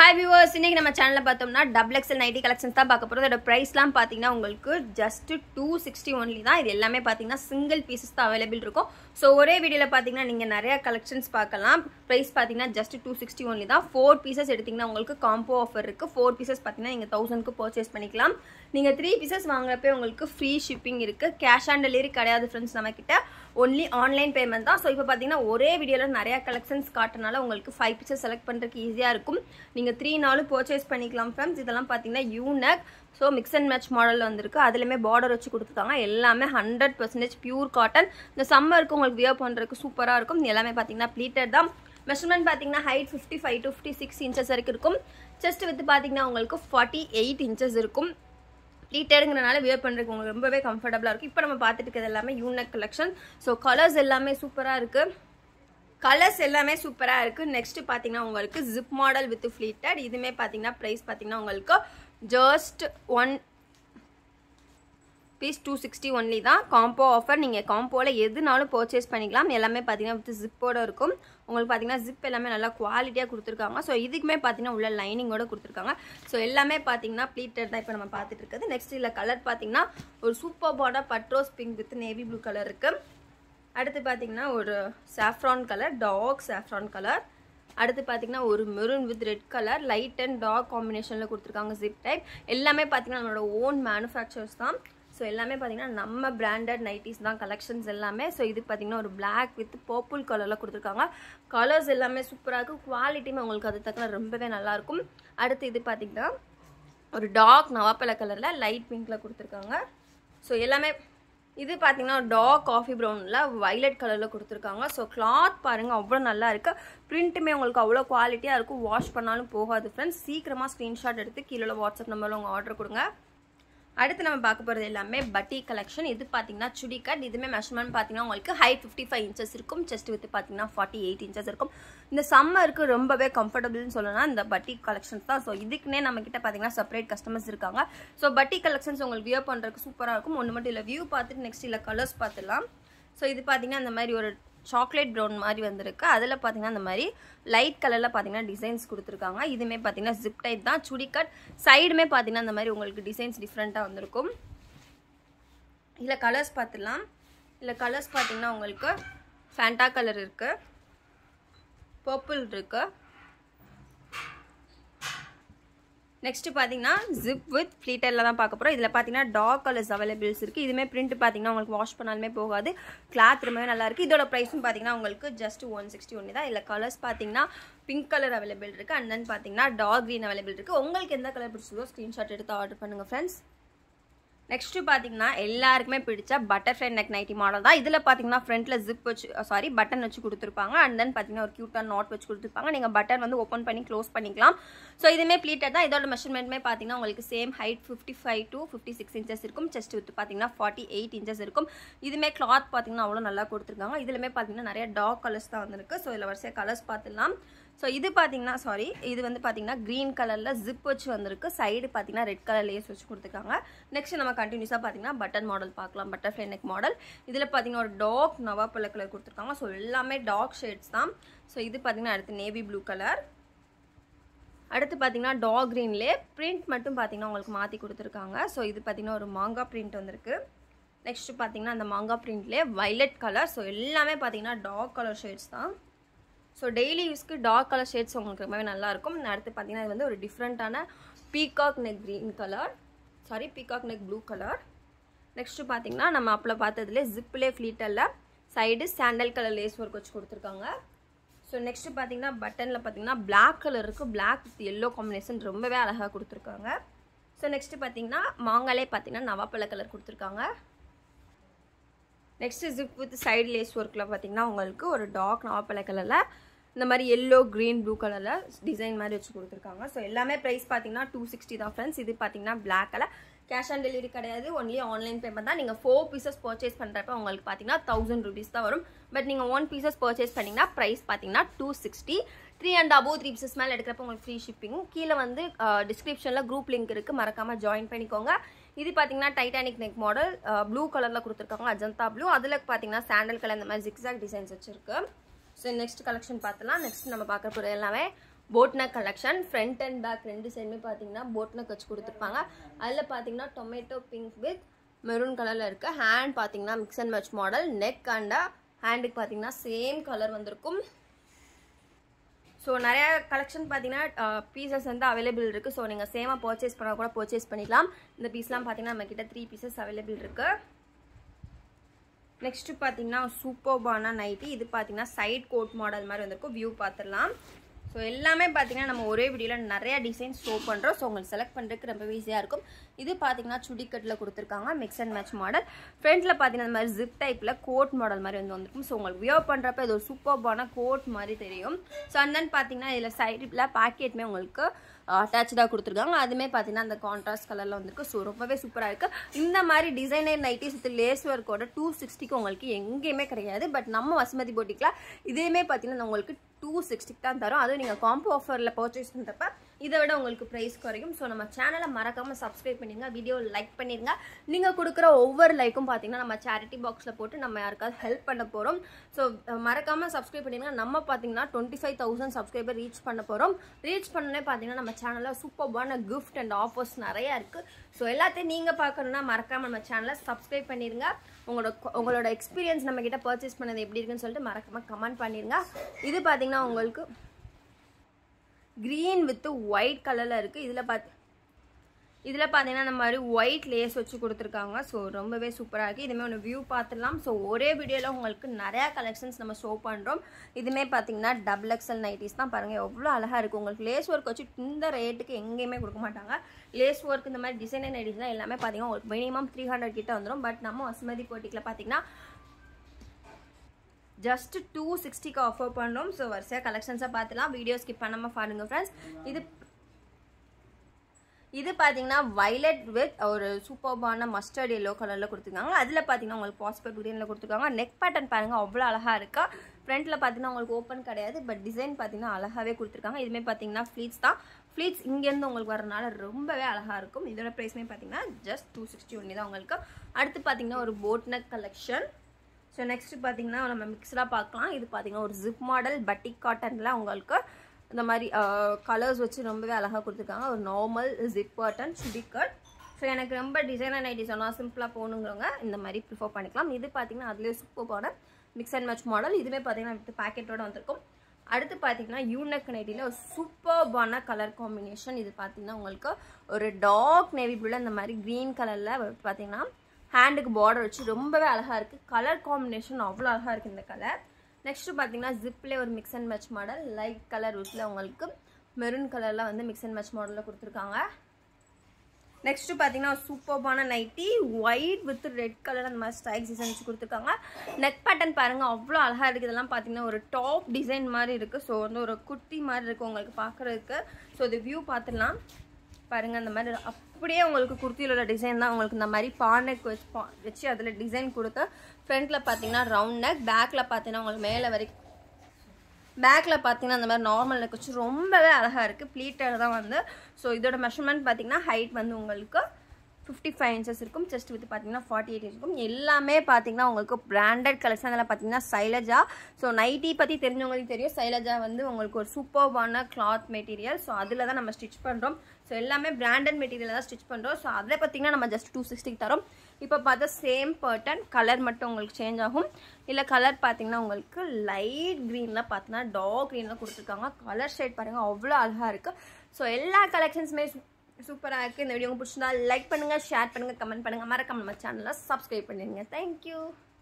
hi viewers இன்னைக்கு நம்ம சேனலில் பார்த்தோம்னா டபுள் எக்ஸல் நைட்டி கலெக்ஷன்ஸ் தான் பார்க்க போகிறோம் இதோட ப்ரைஸ்லாம் பார்த்தீங்கன்னா உங்களுக்கு ஜஸ்ட் டூ சிக்ஸ்டி ஒன்லி தான் இது எல்லாமே பார்த்தீங்கன்னா சிங்கிள் பீசஸ் தான் அவைலபிள் இருக்கும் ஸோ ஒரே வீடியோவில் பார்த்தீங்கன்னா நீங்கள் நிறைய கலெக்ஷன்ஸ் பார்க்கலாம் ப்ரைஸ் பார்த்தீங்கன்னா ஜஸ்ட் டூ சிக்ஸ்டி ஒன்லி தான் ஃபோர் பீசஸ் எடுத்திங்கன்னா உங்களுக்கு காம்போ ஆஃபர் இருக்குது ஃபோர் பீசஸ் பார்த்தீங்கன்னா நீங்கள் தௌசண்ட்க்கு பர்ச்சேஸ் பண்ணிக்கலாம் நீங்கள் த்ரீ பீசஸ் வாங்குறப்ப உங்களுக்கு ஃப்ரீ ஷிப்பிங் இருக்குது கேஷ் ஆன் டெலிவரி கிடையாது ஃப்ரெண்ட்ஸ் நம்மக்கிட்ட ஒன்லி ஆன்லைன் பேமெண்ட் தான் ஸோ இப்போ பார்த்தீங்கன்னா ஒரே வீடியோவில் நிறையா கலெக்ஷன்ஸ் காட்டுறனால உங்களுக்கு ஃபைவ் பீசஸ் செலக்ட் பண்ணுறதுக்கு ஈஸியாக இருக்கும் நீங்கள் த்ரீ நாளும் பர்ச்சேஸ் பண்ணிக்கலாம் ஃப்ரெண்ட்ஸ் இதெல்லாம் பார்த்தீங்கன்னா unique so mix and match model வந்திருக்கு அதுலேயுமே பார்டர் வச்சு கொடுத்துருக்காங்க எல்லாமே ஹண்ட்ரட் பர்சன்டேஜ் பியூர் காட்டன் இந்த சம்மருக்கு உங்களுக்கு வியர் பண்ணுறதுக்கு சூப்பராக இருக்கும் இது எல்லாமே பார்த்தீங்கன்னா ப்ளீட்டட் தான் மெஷர்மெண்ட் பார்த்தீங்கன்னா height fifty five to fifty six inches வரைக்கும் இருக்கும் செஸ்ட் வித் பார்த்தீங்கன்னா உங்களுக்கு ஃபார்ட்டி எயிட் இன்ச்சஸ் இருக்கும் ப்ளீட்டடுங்கிறனால வியர் பண்ணுறதுக்கு உங்களுக்கு ரொம்பவே கம்ஃபர்டபுளாக இருக்கும் இப்போ நம்ம பார்த்துட்டு இருக்கிறது எல்லாமே யூனக் கலெக்ஷன் ஸோ கலர்ஸ் எல்லாமே சூப்பராக இருக்குது கலர்ஸ் எல்லாமே சூப்பராக இருக்குது நெக்ஸ்ட் பார்த்தீங்கன்னா உங்களுக்கு ஜிப் மாடல் வித் ஃப்ளீட்டட் இதுவுமே பார்த்தீங்கன்னா ப்ரைஸ் பார்த்தீங்கன்னா உங்களுக்கு just one piece two sixty only தான் காம்போ ஆஃபர் நீங்கள் காம்போவில் எதுனாலும் பர்ச்சேஸ் பண்ணிக்கலாம் எல்லாமே பார்த்தீங்கன்னா வித் ஜிப்போட இருக்கும் உங்களுக்கு பார்த்தீங்கன்னா ஜிப் எல்லாமே நல்லா குவாலிட்டியாக கொடுத்துருக்காங்க ஸோ இதுக்குமே பார்த்தீங்கன்னா உள்ள லைனிங்கோட கொடுத்துருக்காங்க ஸோ எல்லாமே பார்த்தீங்கன்னா ப்ளீட்டட் தான் இப்போ நம்ம பார்த்துட்டு இருக்குது நெக்ஸ்ட் இதில் கலர் பார்த்தீங்கன்னா ஒரு சூப்பர் பாடா பட்ரோஸ் pink with navy blue colour இருக்குது அடுத்து பார்த்தீங்கன்னா ஒரு saffron colour dark saffron colour அடுத்து பார்த்தீங்கன்னா ஒரு maroon with red colour light and dark காம்பினேஷனில் கொடுத்துருக்காங்க ஜிப் டைப் எல்லாமே பார்த்தீங்கன்னா நம்மளோட ஓன் மேனுஃபேக்சர்ஸ் தான் ஸோ எல்லாமே பார்த்தீங்கன்னா நம்ம பிராண்டட் நைட்டிஸ் தான் கலெக்ஷன்ஸ் எல்லாமே ஸோ இது பார்த்தீங்கன்னா ஒரு பிளாக் வித் பர்பிள் கலரில் கொடுத்துருக்காங்க கலர்ஸ் எல்லாமே சூப்பராக இருக்கும் குவாலிட்டியுமே உங்களுக்கு அது தக்கன ரொம்பவே நல்லாயிருக்கும் அடுத்து இது பார்த்தீங்கன்னா ஒரு டார்க் நவாப்பழ கலரில் லைட் பிங்க்கில் கொடுத்துருக்காங்க ஸோ எல்லாமே இது பார்த்தீங்கன்னா டார்க் காஃபி ப்ரௌனில் வைலட் கலரில் கொடுத்துருக்காங்க ஸோ கிளாத் பாருங்கள் அவ்வளோ நல்லா இருக்குது பிரிண்ட்டுமே உங்களுக்கு அவ்வளோ குவாலிட்டியாக இருக்கும் வாஷ் பண்ணாலும் போகாது ஃப்ரெண்ட்ஸ் சீக்கிரமாக ஸ்க்ரீன்ஷாட் எடுத்து கீழே வாட்ஸ்அப் நம்பரில் உங்கள் ஆர்டர் கொடுங்க அடுத்து நம்ம பார்க்க போகிறது எல்லாமே பட்டி கலெக்ஷன் இது பார்த்தீங்கன்னா சுடி கட் இதுவுமே மெஷர்மெண்ட் பார்த்தீங்கன்னா உங்களுக்கு ஹைட் ஃபிஃப்டி ஃபைவ் இன்ச்சஸ் இருக்கும் செஸ்ட் வித் பார்த்தீங்கன்னா ஃபார்ட்டி எயிட் இன்ச்சஸ் இருக்கும் இந்த சம்மருக்கு ரொம்பவே கம்ஃபர்டபுள்னு சொல்லலாம் இந்த பட்டி கலெக்ஷன்ஸ் தான் ஸோ இதுக்குன்னே நம்ம கிட்ட பார்த்தீங்கன்னா செப்பரேட் கஸ்டமர்ஸ் இருக்காங்க ஸோ பட்டி கலெக்ஷன்ஸ் உங்களுக்கு வியூ பண்ணுறதுக்கு சூப்பராக இருக்கும் ஒன்று மட்டும் இல்லை வியூ பார்த்துட்டு நெக்ஸ்ட் இல்லை கலர்ஸ் பார்த்துலாம் ஸோ இது பார்த்தீங்கன்னா இந்த மாதிரி ஒரு சாக்லேட் ப்ரௌன் மாதிரி வந்திருக்கு அதில் பார்த்தீங்கன்னா இந்த மாதிரி லைட் கலரில் பார்த்தீங்கன்னா டிசைன்ஸ் கொடுத்துருக்காங்க இதுவுமே பார்த்தீங்கன்னா ஜிப் டைப் தான் சுடி கட் சைடுமே பார்த்தீங்கன்னா இந்த மாதிரி உங்களுக்கு டிசைன்ஸ் டிஃப்ரெண்ட்டாக வந்திருக்கும் இதில் கலர்ஸ் பார்த்துடலாம் இதில் கலர்ஸ் பார்த்தீங்கன்னா உங்களுக்கு ஃபேண்டா கலர் இருக்குது பர்பிள் இருக்குது நெக்ஸ்ட் பார்த்தீங்கன்னா ஜிப் வித் ஃப்ளீட்டரில் தான் பார்க்க போகிறோம் இதில் பார்த்தீங்கன்னா டார்க் கலர்ஸ் அவைலபிள்ஸ் இருக்குது இதுவுமே பிரிண்ட் பார்த்தீங்கன்னா உங்களுக்கு வாஷ் பண்ணாலுமே போகாது கிளாத் ரொம்பவே நல்லா இருக்குது இதோட ப்ரைஸும் பார்த்தீங்கன்னா உங்களுக்கு ஜஸ்ட் ஒன் சிக்ஸ்டி ஒன்று தான் இதில் கலர்ஸ் பார்த்தீங்கன்னா பிங்க் கலர் அவைலபிள் இருக்குது அண்ட் தென் பார்த்தீங்கன்னா டார்க் க்ரீன் அவைலபிள் இருக்குது உங்களுக்கு எந்த கலர் பிடிச்சதோ ஸ்க்ரீன்ஷாட் எடுத்து ஆர்டர் பண்ணுங்கள் ஃப்ரெண்ட்ஸ் நெக்ஸ்ட்டு பார்த்தீங்கன்னா எல்லாருக்குமே பிடிச்ச பட்டர்ஃப்ளை நெக் நைட்டி மாடல் தான் இதில் பார்த்தீங்கன்னா ஃப்ரண்ட்டில் ஜிப் வச்சு சாரி பட்டன் வச்சு கொடுத்துருப்பாங்க அண்ட் தென் பார்த்தீங்கன்னா ஒரு க்யூட்டாக நாட் வச்சு கொடுத்துருப்பாங்க நீங்கள் பட்டன் வந்து ஓப்பன் பண்ணி க்ளோஸ் பண்ணிக்கலாம் ஸோ இதுவுமே ப்ளீட்டட் தான் இதோட மெஷர்மெண்ட்மே பார்த்தீங்கன்னா உங்களுக்கு same height fifty five to fifty six inches இருக்கும் செஸ்ட் வித் பார்த்தீங்கன்னா ஃபார்ட்டி எயிட் இன்ச்சஸ் இருக்கும் இதுவுமே கிளாத் பார்த்தீங்கன்னா அவ்வளோ நல்லா கொடுத்துருக்காங்க இதுலையுமே பார்த்தீங்கன்னா நிறைய டார்க் கலர்ஸ் தான் வந்திருக்கு ஸோ இதில் வரிசையாக கலர்ஸ் பார்த்துலாம் ஸோ இது பார்த்தீங்கன்னா சாரி இது வந்து பார்த்தீங்கன்னா க்ரீன் கலரில் ஜிப் வச்சு வந்திருக்கு சைடு பார்த்தீங்கன்னா ரெட் கலர் லேஸ் வச்சு கொடுத்துருக்காங்க நெக்ஸ்ட் நம்ம கண்டினியூஸாக பார்த்தீங்கன்னா பட்டன் மாடல் பார்க்கலாம் பட்டர்ஃப்ளை நெக் மாடல் இதில் பார்த்தீங்கன்னா ஒரு டார்க் நவாப்பழ கலர் கொடுத்துருக்காங்க ஸோ எல்லாமே டார்க் ஷேட்ஸ் தான் ஸோ இது பார்த்தீங்கன்னா அடுத்து நேவி ப்ளூ கலர் அடுத்து பார்த்தீங்கன்னா டாக் க்ரீன்லேயே பிரிண்ட் மட்டும் பார்த்தீங்கன்னா உங்களுக்கு மாற்றி கொடுத்துருக்காங்க ஸோ இது பார்த்தீங்கன்னா ஒரு மாங்கா பிரிண்ட் வந்திருக்கு நெக்ஸ்ட் பார்த்தீங்கன்னா அந்த மாங்கா பிரிண்ட்லேயே வைலட் கலர் ஸோ எல்லாமே பார்த்தீங்கன்னா டார்க் கலர் ஷேட்ஸ் தான் ஸோ டெய்லி யூஸ்க்கு டார்க் கலர் ஷேட்ஸ் உங்களுக்கு ரொம்பவே நல்லாயிருக்கும் அடுத்து பார்த்தீங்கன்னா இது வந்து ஒரு டிஃப்ரெண்ட்டான peacock neck green colour sorry peacock neck blue colour next பார்த்தீங்கன்னா நம்ம அப்பள பார்த்ததுலேயே ஜிப்லே ஃப்ளீட்டரில் side sandal colour lace work வச்சு கொடுத்துருக்காங்க ஸோ நெக்ஸ்ட்டு பார்த்தீங்கன்னா பட்டனில் பார்த்தீங்கன்னா பிளாக் கலர் இருக்குது பிளாக் வித் எல்லோ காம்பினேஷன் ரொம்பவே அழகாக கொடுத்துருக்காங்க ஸோ நெக்ஸ்ட்டு பார்த்தீங்கன்னா மாங்காலே பார்த்தீங்கன்னா நவாப்பழ கலர் கொடுத்துருக்காங்க next zip with side lace ஒர்க்கில் பார்த்தீங்கன்னா உங்களுக்கு ஒரு டார்க் நவாப்பழ கலரில் இந்த மாதிரி எல்லோ க்ரீன் ப்ளூ கலரில் டிசைன் மாதிரி வச்சு கொடுத்துருக்காங்க ஸோ எல்லாமே ப்ரைஸ் பார்த்தீங்கன்னா டூ சிக்ஸ்டி தான் ஃப்ரெண்ட்ஸ் இது பார்த்தீங்கன்னா black colour cash on delivery கிடையாது ஒன்லி ஆன்லைன் பேமெண்ட் தான் நீங்கள் ஃபோர் பீசஸ் பர்ச்சேஸ் பண்ணுறப்ப உங்களுக்கு பார்த்தீங்கன்னா தௌசண்ட் ருபீஸ் தான் வரும் பட் நீங்கள் ஒன் பீசஸ் பர்ச்சேஸ் பண்ணிங்கன்னா ப்ரைஸ் பார்த்தீங்கன்னா two sixty three and above three pieces மேலே எடுக்கிறப்ப உங்களுக்கு ஃப்ரீ ஷிப்பிங் கீழே வந்து டிஸ்கிரிப்ஷனில் குரூப் லிங்க் இருக்குது மறக்காமல் ஜாயின் பண்ணிக்கோங்க இது பார்த்தீங்கன்னா டைட்டானிக் நெக் மாடல் ப்ளூ கலரில் கொடுத்துருக்காங்க அஜந்தா ப்ளூ அதில் பார்த்தீங்கன்னா சாண்டல் கலர் இந்த மாதிரி ஜிக்ஸாக் டிசைன்ஸ் வச்சுருக்கு ஸோ நெக்ஸ்ட் கலெக்ஷன் பார்த்தலாம் நெக்ஸ்ட் நம்ம பார்க்க போகிறது எல்லாமே boat neck collection front and back ரெண்டு சைடுமே பார்த்தீங்கன்னா போட்னக் வச்சு கொடுத்துருப்பாங்க அதில் பார்த்தீங்கன்னா டொமேட்டோ பிங்க் வித் மெரூன் கலரில் இருக்குது ஹேண்ட் பார்த்தீங்கன்னா mix and match model neck and ஹேண்டுக்கு பார்த்தீங்கன்னா சேம் கலர் வந்திருக்கும் ஸோ நிறைய கலெக்ஷன் பார்த்தீங்கன்னா பீசஸ் வந்து அவைலபிள் இருக்குது ஸோ நீங்கள் சேமாக பர்ச்சேஸ் பண்ணால் கூட பர்ச்சேஸ் பண்ணிக்கலாம் இந்த பீஸ்லாம் பார்த்தீங்கன்னா நம்ம கிட்ட த்ரீ பீசஸ் அவைலபிள் இருக்குது நெக்ஸ்ட்டு பார்த்தீங்கன்னா சூப்பர்பான நைட்டி இது பார்த்தீங்கன்னா சைட் கோட் மாடல் மாதிரி வந்திருக்கும் வியூ பார்த்துடலாம் ஸோ எல்லாமே பார்த்தீங்கன்னா நம்ம ஒரே வீடியோவில் நிறைய டிசைன் ஷோ பண்ணுறோம் ஸோ உங்களுக்கு செலக்ட் பண்ணுறதுக்கு ரொம்ப ஈஸியாக இருக்கும் இது பார்த்தீங்கன்னா சுடிக்கட்டில் கொடுத்துருக்காங்க மிக்ஸ் அண்ட் மேட்ச் மாடல் ஃப்ரண்ட்டில் பார்த்தீங்கன்னா இந்த மாதிரி ஜிப் டைப்பில் கோட் மாடல் மாதிரி வந்து வந்திருக்கும் ஸோ உங்களுக்கு வியர் பண்ணுறப்ப இது ஒரு சூப்பர்பான கோட் மாதிரி தெரியும் ஸோ அண்ட் தென் பார்த்தீங்கன்னா இதில் சைடில் பேக்கெட்டுமே உங்களுக்கு அட்டாச்சாக கொடுத்துருக்காங்க அதுவுமே பார்த்தீங்கன்னா அந்த கான்ட்ராஸ்ட் கலரில் வந்திருக்கு ஸோ ரொம்பவே சூப்பராக இருக்குது இந்த மாதிரி டிசைனர் நைட்டிஸ் வித் லேஸ் ஒர்க்கோட டூ சிக்ஸ்டிக்கு உங்களுக்கு எங்கேயுமே கிடையாது பட் நம்ம வசுமதி போட்டிக்கலாம் இதேமே பார்த்தீங்கன்னா உங்களுக்கு டூ சிக்ஸ்டிக்கு தான் தரும் அதுவும் நீங்கள் காம்போ ஆஃபரில் பர்ச்சேஸ் பண்ணுறப்ப இதை விட உங்களுக்கு ப்ரைஸ் குறையும் ஸோ நம்ம சேனலை மறக்காமல் சப்ஸ்கிரைப் பண்ணிடுங்க வீடியோ லைக் பண்ணிடுங்க நீங்கள் கொடுக்குற ஒவ்வொரு லைக்கும் பார்த்தீங்கன்னா நம்ம சேரிட்டி பாக்ஸில் போட்டு நம்ம யாருக்காவது ஹெல்ப் பண்ண போகிறோம் ஸோ மறக்காமல் சப்ஸ்கிரைப் பண்ணிடுங்க நம்ம பார்த்தீங்கன்னா twenty five thousand subscriber reach பண்ண போகிறோம் ரீச் பண்ணனே பார்த்தீங்கன்னா நம்ம சேனலில் சூப்பர்பான கிஃப்ட் அண்ட் ஆஃபர்ஸ் நிறையா இருக்குது ஸோ எல்லாத்தையும் நீங்கள் பார்க்கணுன்னா மறக்காமல் நம்ம சேனலை சப்ஸ்கிரைப் பண்ணிடுங்க உங்களோட உங்களோட எக்ஸ்பீரியன்ஸ் நம்ம கிட்ட பர்ச்சேஸ் பண்ணது எப்படி இருக்குன்னு சொல்லிட்டு மறக்காமல் கமெண்ட் பண்ணிடுங்க இது பார்த்தீங்கன்னா உங்களுக்கு க்ரீன் வித் ஒயிட் கலரில் இருக்குது இதில் பார்த்து இதில் பார்த்தீங்கன்னா இந்த மாதிரி ஒயிட் லேஸ் வச்சு கொடுத்துருக்காங்க ஸோ ரொம்பவே சூப்பராக இருக்குது இதுவுமே ஒன்று வியூ பார்த்துடலாம் ஸோ ஒரே வீடியோவில் உங்களுக்கு நிறையா கலெக்ஷன்ஸ் நம்ம ஷோ பண்ணுறோம் இதுவுமே பார்த்தீங்கன்னா டபுள் எக்ஸல் நைட்டிஸ் தான் பாருங்கள் எவ்வளோ அழகாக இருக்குது உங்களுக்கு லேஸ் ஒர்க் வச்சு இந்த ரேட்டுக்கு எங்கேயுமே கொடுக்க மாட்டாங்க லேஸ் ஒர்க் இந்த மாதிரி டிசைனர் நைட்டிஸ்லாம் எல்லாமே பார்த்தீங்கன்னா உங்களுக்கு மினிமம் த்ரீ ஹண்ட்ரட் கிட்ட வந்துடும் பட் நம்ம வசுமதி போட்டிக்கில் பார்த்தீங்கன்னா ஜஸ்ட் டூ சிக்ஸ்டிக்கு ஆஃபர் பண்ணுறோம் ஸோ வரிசையாக கலெக்ஷன்ஸாக பார்த்துலாம் வீடியோ ஸ்கிப் பண்ணாமல் பாருங்கள் ஃப்ரெண்ட்ஸ் இது இது பார்த்தீங்கன்னா வைலட் வித் ஒரு சூப்பர்பான மஸ்டர்ட் எல்லோ கலரில் கொடுத்துருக்காங்க அதில் பார்த்தீங்கன்னா உங்களுக்கு பாசிபிள் க்ரீனில் கொடுத்துருக்காங்க நெக் பேட்டர்ன் பாருங்கள் அவ்வளோ அழகாக இருக்கா ஃப்ரண்ட்டில் பார்த்தீங்கன்னா உங்களுக்கு ஓப்பன் கிடையாது பட் டிசைன் பார்த்தீங்கன்னா அழகாகவே கொடுத்துருக்காங்க இதுவுமே பார்த்தீங்கன்னா ஃப்ளீட்ஸ் தான் ஃப்ளீட்ஸ் இங்கேருந்து உங்களுக்கு வரனால ரொம்பவே அழகாக இருக்கும் இதோட ப்ரைஸ்மே பார்த்தீங்கன்னா ஜஸ்ட் டூ சிக்ஸ்டி ஒன்லி தான் உங்களுக்கு அடுத்து பார்த்தீங்கன்னா ஒரு boat neck collection so next பார்த்தீங்கன்னா நம்ம மிக்ஸ்டாக பார்க்கலாம் இது பார்த்தீங்கன்னா ஒரு ஜிப் மாடல் பட்டிக் காட்டனில் உங்களுக்கு இந்த மாதிரி கலர்ஸ் வச்சு ரொம்பவே அழகாக கொடுத்துருக்காங்க ஒரு normal zip cotton chudi cut so எனக்கு ரொம்ப டிசைனர் நைட்டி சொன்னால் சிம்பிளாக போகணுங்கிறவங்க இந்த மாதிரி ப்ரிஃபர் பண்ணிக்கலாம் இது பார்த்தீங்கன்னா அதுலேயே சூப்பரான மிக்ஸ் அண்ட் மேட்ச் மாடல் இதுவே பார்த்தீங்கன்னா வித் பேக்கெட்டோட வந்திருக்கும் அடுத்து பார்த்தீங்கன்னா யூனக் நைட்டியில் ஒரு சூப்பர்பான கலர் காம்பினேஷன் இது பார்த்தீங்கன்னா உங்களுக்கு ஒரு டார்க் நேவி ப்ளூவில் இந்த மாதிரி க்ரீன் கலரில் பார்த்தீங்கன்னா ஹேண்டுக்கு பார்டர் வச்சு ரொம்பவே அழகாக இருக்குது கலர் காம்பினேஷன் அவ்வளோ அழகாக இருக்குது இந்த கலர் நெக்ஸ்ட்டு பார்த்தீங்கன்னா ஜிப்லேயே ஒரு mix and match model light colour வித்தில் உங்களுக்கு மெரூன் கலரில் வந்து மிக்ஸ் அண்ட் மேட்ச் மாடலில் கொடுத்துருக்காங்க நெக்ஸ்ட்டு பார்த்தீங்கன்னா சூப்பர்பான nighty white with red colour அந்த மாதிரி ஸ்டைல் டிசைன் வச்சு கொடுத்துருக்காங்க நெக் பேட்டர்ன் பாருங்கள் அவ்வளோ அழகாக இருக்குது இதெல்லாம் பார்த்தீங்கன்னா ஒரு டாப் டிசைன் மாதிரி இருக்குது ஸோ வந்து ஒரு குட்டி மாதிரி இருக்குது உங்களுக்கு பார்க்குறதுக்கு ஸோ இது வியூ பார்த்துடலாம் பாருங்கள் அந்த மாதிரி அப்படியே உங்களுக்கு குர்த்தியிலோட டிசைன் தான் உங்களுக்கு இந்த மாதிரி பானக் வச்சு பா வச்சு அதில் டிசைன் கொடுத்து ஃப்ரண்ட்டில் பார்த்தீங்கன்னா ரவுண்ட் நெக் பேக்கில் பார்த்தீங்கன்னா உங்களுக்கு மேலே வரைக்கும் பேக்கில் பார்த்தீங்கன்னா அந்த மாதிரி நார்மல் நெக் வச்சு ரொம்பவே அழகாக இருக்குது ப்ளீட்டர் தான் வந்து ஸோ இதோட மெஷர்மெண்ட் பார்த்தீங்கன்னா ஹைட் வந்து உங்களுக்கு ஃபிஃப்டி ஃபைவ் இன்ச்சஸ் இருக்கும் செஸ்ட் வித் பார்த்தீங்கன்னா ஃபார்ட்டி எயிட் இருக்கும் எல்லாமே பார்த்தீங்கன்னா உங்களுக்கு பிராண்டட் கலெக்ஷன் அதில் பார்த்தீங்கன்னா சைலஜா ஸோ நைட்டி பற்றி தெரிஞ்சவங்களுக்கு தெரியும் சைலஜா வந்து உங்களுக்கு ஒரு சூப்பர்வான கிளாத் மெட்டீரியல் ஸோ அதில் தான் நம்ம ஸ்டிச் பண்ணுறோம் ஸோ எல்லாமே பிராண்டட் மெட்டீரியல் தான் ஸ்டிச் பண்ணுறோம் ஸோ அதை பார்த்தீங்கன்னா நம்ம ஜஸ்ட் டூ சிக்ஸ்டிக்கு தரோம் இப்போ பார்த்தா சேம் பர்டன் கலர் மட்டும் உங்களுக்கு சேஞ்ச் ஆகும் இல்லை கலர் பார்த்தீங்கன்னா உங்களுக்கு லைட் க்ரீனில் பார்த்தீங்கன்னா டார்க் க்ரீனில் கொடுத்துருக்காங்க கலர் ஷேட் பாருங்கள் அவ்வளோ அழகாக இருக்குது ஸோ எல்லா கலெக்ஷன்ஸுமே சூப்பராக இருக்குது இந்த வீடியோ பிடிச்சிருந்தா லைக் பண்ணுங்கள் ஷேர் பண்ணுங்கள் கமெண்ட் பண்ணுங்கள் மறக்காம நம்ம சேனலை சப்ஸ்கிரைப் பண்ணிடுங்க தேங்க்யூ